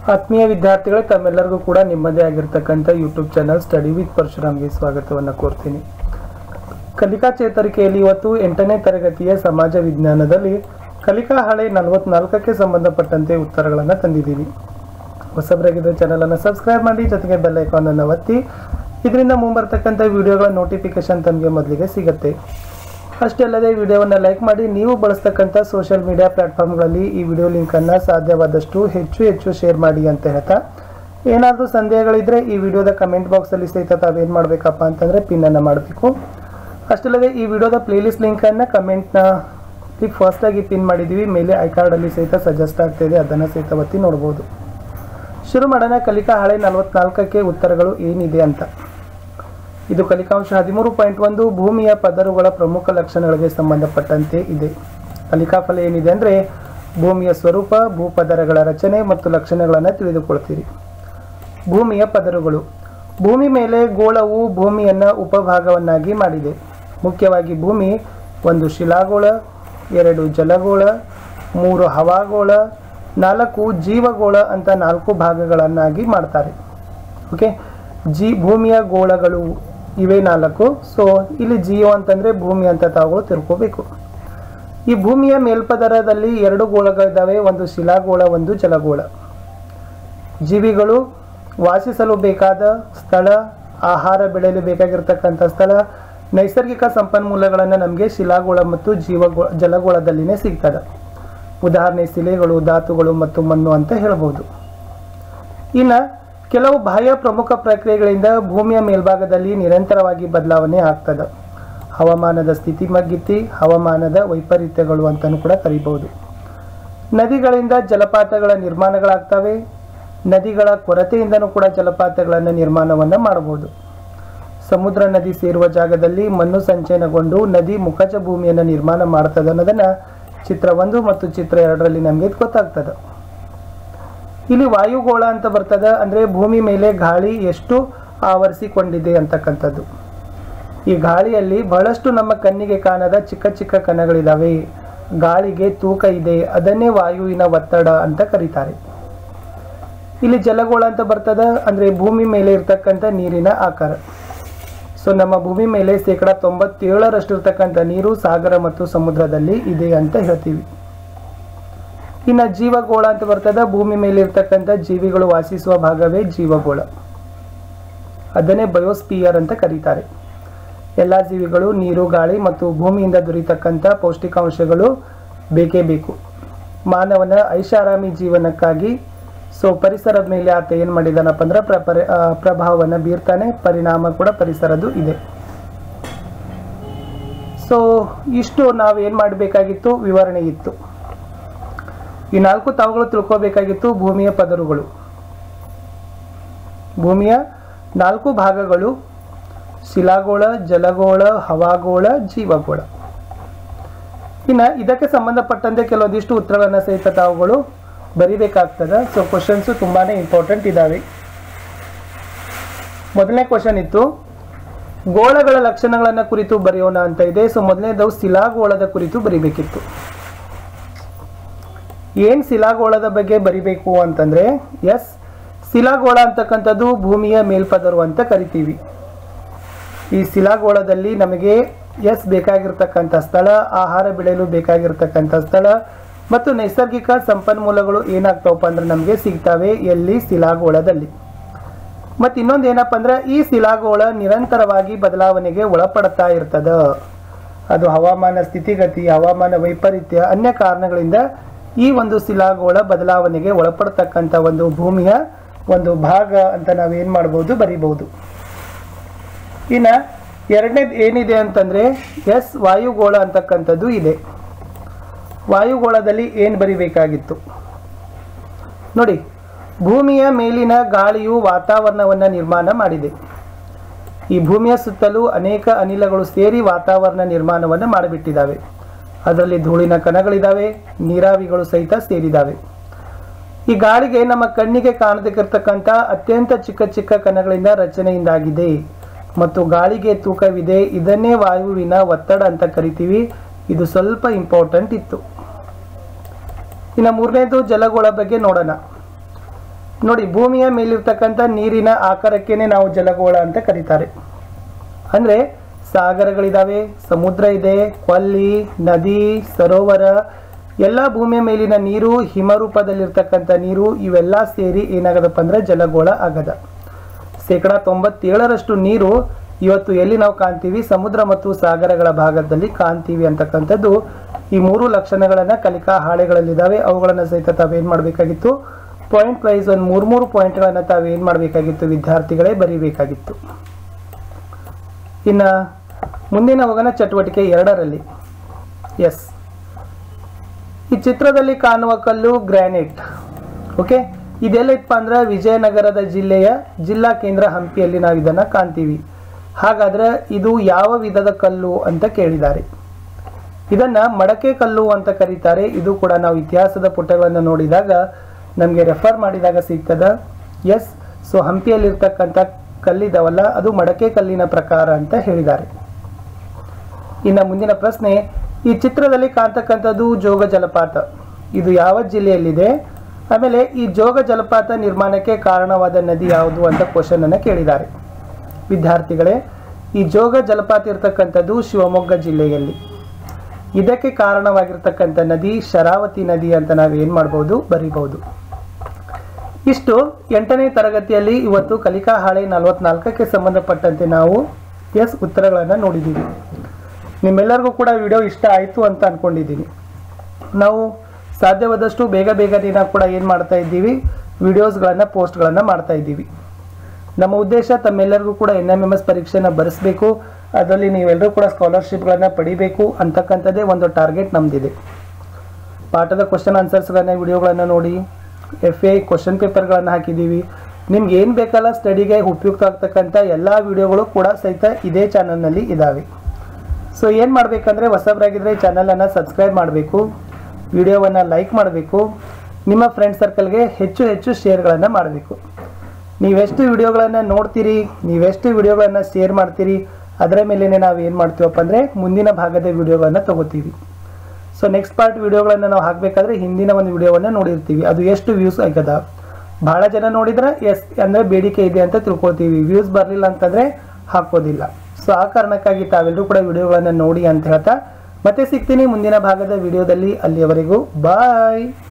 ಆತ್ಮೀಯ ವಿದ್ಯಾರ್ಥಿಗಳೇ ತಮ್ಮೆಲ್ಲರಿಗೂ ಕೂಡ ನಿಮ್ಮದೇ ಆಗಿರ್ತಕ್ಕಂಥ ಯೂಟ್ಯೂಬ್ ಚಾನಲ್ ಸ್ಟಡಿ ವಿತ್ ಪರಶುರಾಮ್ಗೆ ಸ್ವಾಗತವನ್ನು ಕೋರ್ತೀನಿ ಕಲಿಕಾ ಚೇತರಿಕೆಯಲ್ಲಿ ಇವತ್ತು ಎಂಟನೇ ತರಗತಿಯ ಸಮಾಜ ವಿಜ್ಞಾನದಲ್ಲಿ ಕಲಿಕಾ ಹಳೆ ನಲವತ್ನಾಲ್ಕಕ್ಕೆ ಸಂಬಂಧಪಟ್ಟಂತೆ ಉತ್ತರಗಳನ್ನು ತಂದಿದ್ದೀವಿ ಹೊಸಬರಾಗಿದ್ದರೆ ಚಾನಲನ್ನು ಸಬ್ಸ್ಕ್ರೈಬ್ ಮಾಡಿ ಜೊತೆಗೆ ಬೆಲ್ ಐಕಾನನ್ನು ಒತ್ತಿ ಇದರಿಂದ ಮುಂಬರ್ತಕ್ಕಂಥ ವಿಡಿಯೋಗಳ ನೋಟಿಫಿಕೇಶನ್ ತಮಗೆ ಮೊದಲಿಗೆ ಸಿಗುತ್ತೆ ಅಷ್ಟೇ ಅಲ್ಲದೆ ವಿಡಿಯೋವನ್ನು ಲೈಕ್ ಮಾಡಿ ನೀವು ಬಳಸ್ತಕ್ಕಂಥ ಸೋಷಿಯಲ್ ಮೀಡಿಯಾ ಪ್ಲಾಟ್ಫಾರ್ಮ್ಗಳಲ್ಲಿ ಈ ವಿಡಿಯೋ ಲಿಂಕನ್ನು ಸಾಧ್ಯವಾದಷ್ಟು ಹೆಚ್ಚು ಹೆಚ್ಚು ಶೇರ್ ಮಾಡಿ ಅಂತ ಹೇಳ್ತಾ ಏನಾದರೂ ಸಂದೇಹಗಳಿದ್ರೆ ಈ ವಿಡಿಯೋದ ಕಮೆಂಟ್ ಬಾಕ್ಸಲ್ಲಿ ಸಹಿತ ತಾವೇನು ಮಾಡಬೇಕಪ್ಪ ಅಂತಂದರೆ ಪಿನ್ನನ್ನು ಮಾಡಬೇಕು ಅಷ್ಟಲ್ಲದೆ ಈ ವಿಡಿಯೋದ ಪ್ಲೇಲಿಸ್ಟ್ ಲಿಂಕನ್ನು ಕಮೆಂಟ್ನ ಫಸ್ಟಾಗಿ ಪಿನ್ ಮಾಡಿದ್ದೀವಿ ಮೇಲೆ ಐ ಕಾರ್ಡಲ್ಲಿ ಸಹಿತ ಸಜೆಸ್ಟ್ ಆಗ್ತಾಯಿದೆ ಅದನ್ನು ಸಹಿತ ಒತ್ತಿ ನೋಡ್ಬೋದು ಶುರು ಮಾಡೋಣ ಕಲಿಕಾ ಹಳೆ ನಲವತ್ನಾಲ್ಕಕ್ಕೆ ಉತ್ತರಗಳು ಏನಿದೆ ಅಂತ ಇದು ಕಲಿಕಾಂಶ ಹದಿಮೂರು ಪಾಯಿಂಟ್ ಒಂದು ಭೂಮಿಯ ಪದರುಗಳ ಪ್ರಮುಖ ಲಕ್ಷಣಗಳಿಗೆ ಸಂಬಂಧಪಟ್ಟಂತೆ ಇದೆ ಕಲಿಕಾಫಲ ಏನಿದೆ ಅಂದರೆ ಭೂಮಿಯ ಸ್ವರೂಪ ಭೂಪದರಗಳ ರಚನೆ ಮತ್ತು ಲಕ್ಷಣಗಳನ್ನು ತಿಳಿದುಕೊಳ್ತೀರಿ ಭೂಮಿಯ ಪದರುಗಳು ಭೂಮಿ ಮೇಲೆ ಗೋಳವು ಭೂಮಿಯನ್ನು ಉಪಭಾಗವನ್ನಾಗಿ ಮಾಡಿದೆ ಮುಖ್ಯವಾಗಿ ಭೂಮಿ ಒಂದು ಶಿಲಾಗೋಳ ಎರಡು ಜಲಗೋಳ ಮೂರು ಹವಾಗೋಳ ನಾಲ್ಕು ಜೀವಗೋಳ ಅಂತ ನಾಲ್ಕು ಭಾಗಗಳನ್ನಾಗಿ ಮಾಡ್ತಾರೆ ಓಕೆ ಜಿ ಭೂಮಿಯ ಗೋಳಗಳು ಇವೆ ನಾಲ್ಕು ಸೊ ಇಲ್ಲಿ ಜೀವ ಅಂತಂದರೆ ಭೂಮಿ ಅಂತ ತಾವುಗಳು ತಿಳ್ಕೋಬೇಕು ಈ ಭೂಮಿಯ ಮೇಲ್ಪದರದಲ್ಲಿ ಎರಡು ಗೋಳಗಳಿದ್ದಾವೆ ಒಂದು ಶಿಲಾಗೋಳ ಒಂದು ಜಲಗೋಳ ಜೀವಿಗಳು ವಾಸಿಸಲು ಬೇಕಾದ ಸ್ಥಳ ಆಹಾರ ಬೆಳೆಯಲು ಬೇಕಾಗಿರ್ತಕ್ಕಂಥ ಸ್ಥಳ ನೈಸರ್ಗಿಕ ಸಂಪನ್ಮೂಲಗಳನ್ನು ನಮಗೆ ಶಿಲಾಗೋಳ ಮತ್ತು ಜೀವಗೋ ಜಲಗೋಳದಲ್ಲಿನೇ ಸಿಗ್ತದೆ ಉದಾಹರಣೆ ಶಿಲೆಗಳು ಧಾತುಗಳು ಮತ್ತು ಮಣ್ಣು ಅಂತ ಹೇಳ್ಬೋದು ಇನ್ನು ಕೆಲವು ಬಾಹ್ಯ ಪ್ರಮುಖ ಪ್ರಕ್ರಿಯೆಗಳಿಂದ ಭೂಮಿಯ ಮೇಲ್ಭಾಗದಲ್ಲಿ ನಿರಂತರವಾಗಿ ಬದಲಾವಣೆ ಆಗ್ತದೆ ಹವಾಮಾನದ ಸ್ಥಿತಿಮಗ್ಗಿತಿ ಹವಾಮಾನದ ವೈಪರೀತ್ಯಗಳು ಅಂತಲೂ ಕೂಡ ಕರಿಬಹುದು ನದಿಗಳಿಂದ ಜಲಪಾತಗಳ ನಿರ್ಮಾಣಗಳಾಗ್ತವೆ ನದಿಗಳ ಕೊರತೆಯಿಂದನೂ ಕೂಡ ಜಲಪಾತಗಳನ್ನು ನಿರ್ಮಾಣವನ್ನು ಮಾಡಬಹುದು ಸಮುದ್ರ ನದಿ ಸೇರುವ ಜಾಗದಲ್ಲಿ ಮಣ್ಣು ಸಂಚಯನಗೊಂಡು ನದಿ ಮುಖಜ ಭೂಮಿಯನ್ನು ನಿರ್ಮಾಣ ಮಾಡ್ತದೆ ಅನ್ನೋದನ್ನು ಚಿತ್ರ ಒಂದು ಮತ್ತು ಚಿತ್ರ ಎರಡರಲ್ಲಿ ನಮಗೆ ಗೊತ್ತಾಗ್ತದೆ ಇಲ್ಲಿ ವಾಯುಗೋಳ ಅಂತ ಬರ್ತದೆ ಅಂದರೆ ಭೂಮಿ ಮೇಲೆ ಗಾಳಿ ಎಷ್ಟು ಆವರಿಸಿಕೊಂಡಿದೆ ಅಂತಕ್ಕಂಥದ್ದು ಈ ಗಾಳಿಯಲ್ಲಿ ಬಹಳಷ್ಟು ನಮ್ಮ ಕಣ್ಣಿಗೆ ಕಾಣದ ಚಿಕ್ಕ ಚಿಕ್ಕ ಕಣಗಳಿದಾವೆ ಗಾಳಿಗೆ ತೂಕ ಇದೆ ಅದನ್ನೇ ವಾಯುವಿನ ಒತ್ತಡ ಅಂತ ಕರೀತಾರೆ ಇಲ್ಲಿ ಜಲಗೋಳ ಅಂತ ಬರ್ತದ ಅಂದರೆ ಭೂಮಿ ಮೇಲೆ ಇರ್ತಕ್ಕಂಥ ನೀರಿನ ಆಕಾರ ಸೊ ನಮ್ಮ ಭೂಮಿ ಮೇಲೆ ಶೇಕಡ ತೊಂಬತ್ತೇಳರಷ್ಟು ಇರ್ತಕ್ಕಂಥ ನೀರು ಸಾಗರ ಮತ್ತು ಸಮುದ್ರದಲ್ಲಿ ಇದೆ ಅಂತ ಹೇಳ್ತೀವಿ ಇನ್ನು ಜೀವಗೋಳ ಅಂತ ಬರ್ತದ ಭೂಮಿ ಮೇಲೆ ಇರ್ತಕ್ಕಂಥ ಜೀವಿಗಳು ವಾಸಿಸುವ ಭಾಗವೇ ಜೀವಗೋಳ ಅದನ್ನೇ ಬಯೋಸ್ಪಿಯರ್ ಅಂತ ಕರೀತಾರೆ ಎಲ್ಲ ಜೀವಿಗಳು ನೀರು ಗಾಳಿ ಮತ್ತು ಭೂಮಿಯಿಂದ ದೊರೀತಕ್ಕಂಥ ಪೌಷ್ಟಿಕಾಂಶಗಳು ಬೇಕೇ ಬೇಕು ಮಾನವನ ಐಷಾರಾಮಿ ಜೀವನಕ್ಕಾಗಿ ಸೊ ಪರಿಸರದ ಮೇಲೆ ಆತ ಏನು ಮಾಡಿದಾನಪ್ಪ ಅಂದ್ರೆ ಪ್ರ ಪರಿ ಪ್ರಭಾವವನ್ನು ಬೀರ್ತಾನೆ ಪರಿಣಾಮ ಕೂಡ ಪರಿಸರದ್ದು ಇದೆ ಸೊ ಇಷ್ಟು ನಾವು ಏನು ಮಾಡಬೇಕಾಗಿತ್ತು ವಿವರಣೆ ಇತ್ತು ಈ ನಾಲ್ಕು ತಾವುಗಳು ತಿಳ್ಕೋಬೇಕಾಗಿತ್ತು ಭೂಮಿಯ ಪದರುಗಳು ಭೂಮಿಯ ನಾಲ್ಕು ಭಾಗಗಳು ಶಿಲಾಗೋಳ ಜಲಗೋಳ ಹವಾಗೋಳ ಜೀವಗೋಳ ಇನ್ನು ಇದಕ್ಕೆ ಸಂಬಂಧಪಟ್ಟಂತೆ ಕೆಲವೊಂದಿಷ್ಟು ಉತ್ತರಗಳನ್ನು ಸಹಿತ ತಾವುಗಳು ಬರಿಬೇಕಾಗ್ತದೆ ಸೊ ಕ್ವಶನ್ಸು ತುಂಬಾ ಇಂಪಾರ್ಟೆಂಟ್ ಇದ್ದಾವೆ ಮೊದಲನೇ ಕ್ವಶನ್ ಇತ್ತು ಗೋಳಗಳ ಲಕ್ಷಣಗಳನ್ನು ಕುರಿತು ಬರೆಯೋಣ ಅಂತ ಇದೆ ಸೊ ಮೊದಲನೇದು ಶಿಲಾಗೋಳದ ಕುರಿತು ಬರಿಬೇಕಿತ್ತು ಏನು ಶಿಲಾಗೋಳದ ಬಗ್ಗೆ ಬರಿಬೇಕು ಅಂತಂದರೆ ಎಸ್ ಶಿಲಾಗೋಳ ಅಂತಕ್ಕಂಥದ್ದು ಭೂಮಿಯ ಮೇಲ್ಪದರು ಅಂತ ಕರಿತೀವಿ ಈ ಶಿಲಾಗೋಳದಲ್ಲಿ ನಮಗೆ ಎಸ್ ಬೇಕಾಗಿರ್ತಕ್ಕಂಥ ಸ್ಥಳ ಆಹಾರ ಬೆಳೆಯಲು ಬೇಕಾಗಿರ್ತಕ್ಕಂಥ ಸ್ಥಳ ಮತ್ತು ನೈಸರ್ಗಿಕ ಸಂಪನ್ಮೂಲಗಳು ಏನಾಗ್ತಾವಪ್ಪ ಅಂದ್ರೆ ನಮಗೆ ಸಿಗ್ತವೆ ಎಲ್ಲಿ ಶಿಲಾಗೋಳದಲ್ಲಿ ಮತ್ತು ಇನ್ನೊಂದು ಏನಪ್ಪ ಅಂದ್ರೆ ಈ ಶಿಲಾಗೋಳ ನಿರಂತರವಾಗಿ ಬದಲಾವಣೆಗೆ ಒಳಪಡ್ತಾ ಇರ್ತದ ಅದು ಹವಾಮಾನ ಸ್ಥಿತಿಗತಿ ಹವಾಮಾನ ವೈಪರೀತ್ಯ ಅನ್ಯ ಕಾರಣಗಳಿಂದ ಈ ಒಂದು ಶಿಲಾಗೋಳ ಬದಲಾವಣೆಗೆ ಒಳಪಡ್ತಕ್ಕಂಥ ಒಂದು ಭೂಮಿಯ ಒಂದು ಭಾಗ ಅಂತ ನಾವೇನು ಮಾಡ್ಬೋದು ಬರಿಬಹುದು ಇನ್ನು ಎರಡನೇದು ಏನಿದೆ ಅಂತಂದರೆ ಎಸ್ ವಾಯುಗೋಳ ಅಂತಕ್ಕಂಥದ್ದು ಇದೆ ವಾಯುಗೋಳದಲ್ಲಿ ಏನು ಬರಿಬೇಕಾಗಿತ್ತು ನೋಡಿ ಭೂಮಿಯ ಮೇಲಿನ ಗಾಳಿಯು ವಾತಾವರಣವನ್ನು ನಿರ್ಮಾಣ ಮಾಡಿದೆ ಈ ಭೂಮಿಯ ಸುತ್ತಲೂ ಅನೇಕ ಅನಿಲಗಳು ಸೇರಿ ವಾತಾವರಣ ನಿರ್ಮಾಣವನ್ನು ಮಾಡಿಬಿಟ್ಟಿದ್ದಾವೆ ಅದರಲ್ಲಿ ಧೂಳಿನ ಕಣಗಳಿದ್ದಾವೆ ನೀರಾವಿಗಳು ಸಹಿತ ಸೇರಿದ್ದಾವೆ ಈ ಗಾಳಿಗೆ ನಮ್ಮ ಕಣ್ಣಿಗೆ ಕಾಣದಕ್ಕಿರ್ತಕ್ಕಂಥ ಅತ್ಯಂತ ಚಿಕ್ಕ ಚಿಕ್ಕ ಕಣಗಳಿಂದ ರಚನೆಯಿಂದಾಗಿದೆ ಮತ್ತು ಗಾಳಿಗೆ ತೂಕವಿದೆ ಇದನ್ನೇ ವಾಯುವಿನ ಒತ್ತಡ ಅಂತ ಕರಿತೀವಿ ಇದು ಸ್ವಲ್ಪ ಇಂಪಾರ್ಟೆಂಟ್ ಇತ್ತು ಇನ್ನು ಮೂರನೇದು ಜಲಗೋಳ ಬಗ್ಗೆ ನೋಡೋಣ ನೋಡಿ ಭೂಮಿಯ ಮೇಲಿರ್ತಕ್ಕಂಥ ನೀರಿನ ಆಕಾರಕ್ಕೇನೆ ನಾವು ಜಲಗೋಳ ಅಂತ ಕರೀತಾರೆ ಅಂದ್ರೆ ಸಾಗರಗಳಿದಾವೆ ಸಮುದ್ರ ಇದೆ ಕೊಲ್ಲಿ ನದಿ ಸರೋವರ ಎಲ್ಲ ಭೂಮಿಯ ಮೇಲಿನ ನೀರು ಹಿಮರೂಪದಲ್ಲಿರ್ತಕ್ಕಂಥ ನೀರು ಇವೆಲ್ಲ ಸೇರಿ ಏನಾಗದಪ್ಪ ಅಂದ್ರೆ ಜಲಗೋಳ ಆಗದ ಶೇಕಡ ತೊಂಬತ್ತೇಳರಷ್ಟು ನೀರು ಇವತ್ತು ಎಲ್ಲಿ ನಾವು ಕಾಣ್ತೀವಿ ಸಮುದ್ರ ಮತ್ತು ಸಾಗರಗಳ ಭಾಗದಲ್ಲಿ ಕಾಣ್ತೀವಿ ಅಂತಕ್ಕಂಥದ್ದು ಈ ಮೂರು ಲಕ್ಷಣಗಳನ್ನ ಕಲಿಕಾ ಹಾಳೆಗಳಲ್ಲಿದ್ದಾವೆ ಅವುಗಳನ್ನ ಸಹಿತ ತಾವೇನ್ ಮಾಡಬೇಕಾಗಿತ್ತು ಪಾಯಿಂಟ್ ವೈಸ್ ಒಂದು ಮೂರು ಮೂರು ಪಾಯಿಂಟ್ಗಳನ್ನ ತಾವೇನ್ ಮಾಡಬೇಕಾಗಿತ್ತು ವಿದ್ಯಾರ್ಥಿಗಳೇ ಬರೀಬೇಕಾಗಿತ್ತು ಇನ್ನ ಮುಂದಿನ ಹೋಗೋಣ ಚಟುವಟಿಕೆ ಎರಡರಲ್ಲಿ ಎಸ್ ಈ ಚಿತ್ರದಲ್ಲಿ ಕಾಣುವ ಕಲ್ಲು ಗ್ರಾನೈಟ್ ಓಕೆ ಇದೆಲ್ಲ ಇತ್ತಪ್ಪ ಅಂದ್ರೆ ವಿಜಯನಗರದ ಜಿಲ್ಲೆಯ ಜಿಲ್ಲಾ ಕೇಂದ್ರ ಹಂಪಿಯಲ್ಲಿ ನಾವು ಇದನ್ನ ಕಾಣ್ತೀವಿ ಹಾಗಾದ್ರೆ ಇದು ಯಾವ ವಿಧದ ಕಲ್ಲು ಅಂತ ಕೇಳಿದ್ದಾರೆ ಇದನ್ನ ಮಡಕೆ ಕಲ್ಲು ಅಂತ ಕರೀತಾರೆ ಇದು ಕೂಡ ನಾವು ಇತಿಹಾಸದ ಪುಟಗಳನ್ನು ನೋಡಿದಾಗ ನಮಗೆ ರೆಫರ್ ಮಾಡಿದಾಗ ಸಿಗ್ತದ ಎಸ್ ಸೊ ಹಂಪಿಯಲ್ಲಿರ್ತಕ್ಕಂಥ ಕಲ್ಲಿದಾವಲ್ಲ ಅದು ಮಡಕೆ ಕಲ್ಲಿನ ಪ್ರಕಾರ ಅಂತ ಹೇಳಿದ್ದಾರೆ ಇನ್ನು ಮುಂದಿನ ಪ್ರಶ್ನೆ ಈ ಚಿತ್ರದಲ್ಲಿ ಕಾಣ್ತಕ್ಕಂಥದ್ದು ಜೋಗ ಜಲಪಾತ ಇದು ಯಾವ ಜಿಲ್ಲೆಯಲ್ಲಿದೆ ಆಮೇಲೆ ಈ ಜೋಗ ಜಲಪಾತ ನಿರ್ಮಾಣಕ್ಕೆ ಕಾರಣವಾದ ನದಿ ಯಾವುದು ಅಂತ ಕ್ವಶನ್ ಅನ್ನ ಕೇಳಿದ್ದಾರೆ ವಿದ್ಯಾರ್ಥಿಗಳೇ ಈ ಜೋಗ ಜಲಪಾತ ಇರ್ತಕ್ಕಂಥದ್ದು ಶಿವಮೊಗ್ಗ ಜಿಲ್ಲೆಯಲ್ಲಿ ಇದಕ್ಕೆ ಕಾರಣವಾಗಿರ್ತಕ್ಕಂಥ ನದಿ ಶರಾವತಿ ನದಿ ಅಂತ ನಾವು ಏನ್ ಮಾಡ್ಬೋದು ಬರಿಬಹುದು ಇಷ್ಟು ಎಂಟನೇ ತರಗತಿಯಲ್ಲಿ ಇವತ್ತು ಕಲಿಕಾ ಹಾಳೆ ನಲವತ್ನಾಲ್ಕಕ್ಕೆ ಸಂಬಂಧಪಟ್ಟಂತೆ ನಾವು ಎಸ್ ಉತ್ತರಗಳನ್ನು ನೋಡಿದ್ದೀವಿ ನಿಮ್ಮೆಲ್ಲರಿಗೂ ಕೂಡ ವಿಡಿಯೋ ಇಷ್ಟ ಆಯಿತು ಅಂತ ಅನ್ಕೊಂಡಿದ್ದೀನಿ ನಾವು ಸಾಧ್ಯವಾದಷ್ಟು ಬೇಗ ಬೇಗ ದಿನ ಕೂಡ ಏನು ಮಾಡ್ತಾ ಇದ್ದೀವಿ ವಿಡಿಯೋಸ್ಗಳನ್ನು ಪೋಸ್ಟ್ಗಳನ್ನು ಮಾಡ್ತಾ ಇದ್ದೀವಿ ನಮ್ಮ ಉದ್ದೇಶ ತಮ್ಮೆಲ್ಲರಿಗೂ ಕೂಡ ಎನ್ ಎಮ್ ಎಮ್ ಎಸ್ ಪರೀಕ್ಷೆನ ಬರೆಸಬೇಕು ಅದರಲ್ಲಿ ನೀವೆಲ್ಲರೂ ಕೂಡ ಸ್ಕಾಲರ್ಶಿಪ್ಗಳನ್ನು ಪಡಿಬೇಕು ಅಂತಕ್ಕಂಥದ್ದೇ ಒಂದು ಟಾರ್ಗೆಟ್ ನಮ್ದಿದೆ ಪಾಠದ ಕ್ವಶನ್ ಆನ್ಸರ್ಸ್ಗಳನ್ನ ವಿಡಿಯೋಗಳನ್ನು ನೋಡಿ ಎಫ್ ಎ ಕ್ವಶನ್ ಪೇಪರ್ಗಳನ್ನು ಹಾಕಿದ್ದೀವಿ ನಿಮ್ಗೆ ಏನು ಬೇಕಲ್ಲ ಸ್ಟಡಿಗೆ ಉಪಯುಕ್ತ ಆಗ್ತಕ್ಕಂಥ ಎಲ್ಲ ವಿಡಿಯೋಗಳು ಕೂಡ ಸಹಿತ ಇದೇ ಚಾನಲ್ನಲ್ಲಿ ಇದ್ದಾವೆ ಸೊ ಏನು ಮಾಡಬೇಕಂದ್ರೆ ಹೊಸಬರಾಗಿದ್ದರೆ ಈ ಚಾನಲನ್ನು ಸಬ್ಸ್ಕ್ರೈಬ್ ಮಾಡಬೇಕು ವಿಡಿಯೋವನ್ನು ಲೈಕ್ ಮಾಡಬೇಕು ನಿಮ್ಮ ಫ್ರೆಂಡ್ ಸರ್ಕಲ್ಗೆ ಹೆಚ್ಚು ಹೆಚ್ಚು ಶೇರ್ಗಳನ್ನು ಮಾಡಬೇಕು ನೀವೆಷ್ಟು ವಿಡಿಯೋಗಳನ್ನು ನೋಡ್ತೀರಿ ನೀವೆಷ್ಟು ವಿಡಿಯೋಗಳನ್ನು ಶೇರ್ ಮಾಡ್ತೀರಿ ಅದರ ಮೇಲೇ ನಾವು ಏನು ಮಾಡ್ತೀವಪ್ಪ ಅಂದರೆ ಮುಂದಿನ ಭಾಗದ ವಿಡಿಯೋಗಳನ್ನು ತಗೋತೀವಿ ಸೊ ನೆಕ್ಸ್ಟ್ ಪಾರ್ಟ್ ವಿಡಿಯೋಗಳನ್ನು ನಾವು ಹಾಕಬೇಕಾದ್ರೆ ಹಿಂದಿನ ಒಂದು ವಿಡಿಯೋವನ್ನು ನೋಡಿರ್ತೀವಿ ಅದು ಎಷ್ಟು ವ್ಯೂಸ್ ಆಗ್ಯದ ಭಾಳ ಜನ ನೋಡಿದ್ರೆ ಎಸ್ ಅಂದರೆ ಬೇಡಿಕೆ ಇದೆ ಅಂತ ತಿಳ್ಕೊತೀವಿ ವ್ಯೂಸ್ ಬರಲಿಲ್ಲ ಅಂತಂದರೆ ಹಾಕೋದಿಲ್ಲ ಸೊ ಆ ಕಾರಣಕ್ಕಾಗಿ ತಾವೆಲ್ಲರೂ ಕೂಡ ವಿಡಿಯೋಗಳನ್ನು ನೋಡಿ ಅಂತ ಹೇಳ್ತಾ ಮತ್ತೆ ಸಿಗ್ತೀನಿ ಮುಂದಿನ ಭಾಗದ ವಿಡಿಯೋದಲ್ಲಿ ಅಲ್ಲಿಯವರೆಗೂ ಬಾಯ್